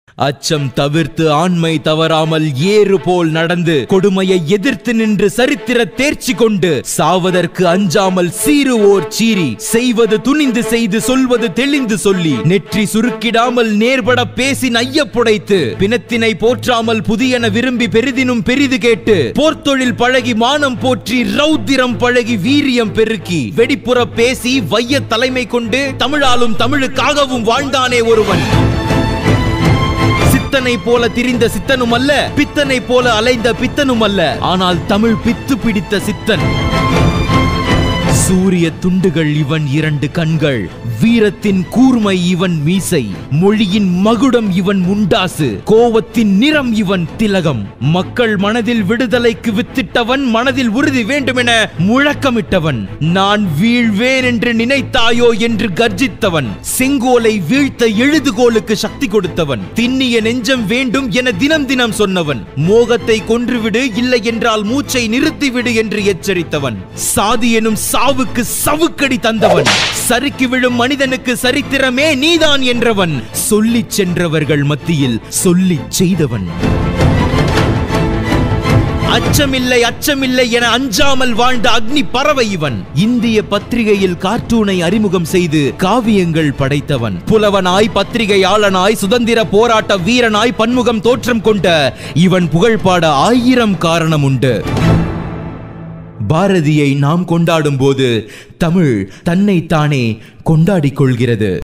அச்சம் தவிர்த்து ஆண்மை தவறாமல் ஏறு போல் நடந்து கொடுமையை எதிர்த்து நின்று சரித்திர தேர்ச்சி கொண்டு சாவதற்கு அஞ்சாமல் சீருவோர் சீறி செய்வது துணிந்து செய்து சொல்வது தெளிந்து சொல்லி நெற்றி சுருக்கிடாமல் நேர்பட பேசி நையப்புடைத்து பிணத்தினை போற்றாமல் புதியன விரும்பி பெரிதினும் பெரிது கேட்டு போர்த்தொழில் பழகி மானம் போற்றி ரௌத்திரம் பழகி வீரியம் பெருக்கி வெடிப்புற பேசி வைய தலைமை கொண்டு தமிழாலும் தமிழுக்காகவும் வாழ்ந்தானே ஒருவன் சித்தனை போல திரிந்த சித்தனும் அல்ல பித்தனை போல அலைந்த பித்தனும் அல்ல ஆனால் தமிழ் பித்து பிடித்த சித்தன் சூரிய துண்டுகள் இவன் இரண்டு கண்கள் வீரத்தின் கூர்மை இவன் மீசை மொழியின் மகுடம் இவன் முண்டாசு கோவத்தின் நிறம் இவன் திலகம் மக்கள் மனதில் விடுதலைக்கு வித்திட்டவன் மனதில் உறுதி வேண்டுமென முழக்கமிட்டவன் நான் வீழ்வேன் என்று நினைத்தாயோ என்று கர்ஜித்தவன் செங்கோலை வீழ்த்த எழுதுகோலுக்கு சக்தி கொடுத்தவன் திண்ணிய நெஞ்சம் வேண்டும் என தினம் தினம் சொன்னவன் மோகத்தை கொன்றுவிடு இல்லை என்றால் மூச்சை நிறுத்திவிடு என்று எச்சரித்தவன் சாதி எனும் சாவுக்கு சவுக்கடி தந்தவன் சறுக்கி விழும் மனிதனுக்கு சரித்திரமே நீதான் என்றவன் சொல்லிச் சென்றவர்கள் மத்தியில் சொல்லிச் செய்தவன் அச்சமில்லை அச்சமில்லை என அஞ்சாமல் வாழ்ந்த அக்னி பறவை இவன் இந்திய பத்திரிகையில் கார்ட்டூனை அறிமுகம் செய்து காவியங்கள் படைத்தவன் புலவனாய் பத்திரிகையாளனாய் சுதந்திர போராட்ட வீரனாய் பன்முகம் தோற்றம் கொண்ட இவன் புகழ்பாட ஆயிரம் காரணம் உண்டு பாரதியை நாம் கொண்டாடும் போது தமிழ் தன்னைத்தானே கொண்டாடிக் கொள்கிறது